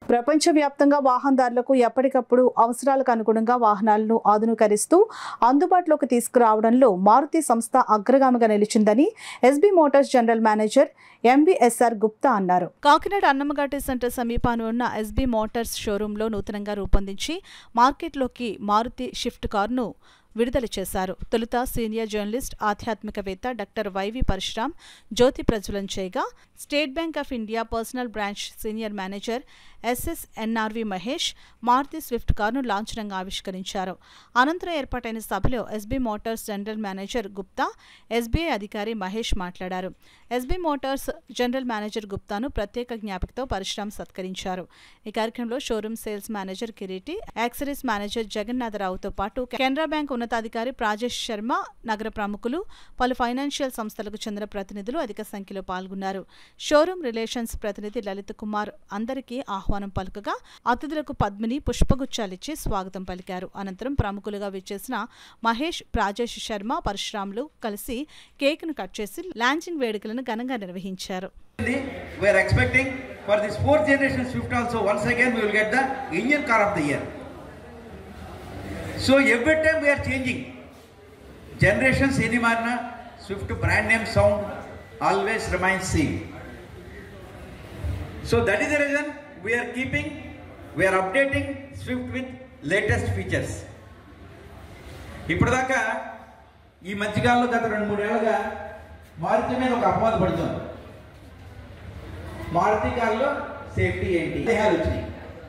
ప్రపంచవ్యాప్తంగా వాహనదారులకు ఎప్పటికప్పుడు అవసరాలకు అనుగుణంగా వాహనాలను ఆధునీకరిస్తూ అందుబాటులోకి తీసుకురావడంలో మారుతి సంస్థ అగ్రగామిగా నిలిచిందని SB Motors general manager MBSR Gupta అన్నారు కాకినాడ అన్నమఘాటి సెంటర్ సమీపాన ఉన్న ఎస్బీ మోటార్స్ షోరూంలో నూతనంగా రూపొందించి మార్కెట్లోకి మారుతి షిఫ్ట్ కారును విడుదల చేశారు తొలుత సీనియర్ జర్నలిస్ట్ ఆధ్యాత్మికవేత్త డాక్టర్ వైవి పరశురాం జ్యోతి ప్రజ్వలం చేయగా State Bank of India personal branch senior manager SS NRV Mahesh Maruti Swift కారును లాంఛనంగా ఆవిష్కరించారు అనంతరం ఏర్పాటైన సభలో SB Motors general manager Gupta SBI అధికారి మహేష్ మాట్లాడారు ఎస్బీ మోటార్స్ జనరల్ మేనేజర్ గుప్తాను ప్రత్యేక జ్ఞాపికతో పరశురాం సత్కరించారు ఈ కార్యక్రమంలో showroom sales manager Kireeti accessories manager జగన్నాథరావుతో పాటు కెనరా బ్యాంక్ ఉన్నతాధికారి ప్రాజేష్ శర్మ నగర ప్రముఖులు పలు ఫైనాన్షియల్ సంస్థలకు చెందిన ప్రతినిధులు అధిక సంఖ్యలో పాల్గొన్నారు షోరూమ్ రిలేషన్స్ ప్రతినిధి లలిత్ కుమార్ అందరికీ ఆహ్వానం పలుకగా అతిథులకు పద్మిని పుష్పగుచ్చాలిచ్చి స్వాగతం పలికారు అనంతరం ప్రముఖులుగా విచ్చేసిన మహేష్ ప్రాజేష్ శర్మ పరశురాములు కలిసి కేక్ను కట్ చేసి లాంచింగ్ వేడుకలను ఘనంగా నిర్వహించారు We are expecting for this fourth generation Swift also once again we will get the Indian car of the year. So every time we are changing. Generations any marna Swift brand name sound always remains same. So that is the reason we are keeping, we are updating Swift with latest features. ఇప్పటిదాకా ఈ మధ్యకాలంలో గత రెండు మూడేళ్లుగా మారుతి మీద ఒక అపవాదం పడుతుంది మారుతి కార్లో సేఫ్టీ ఏంటి దేహాలు వచ్చినాయి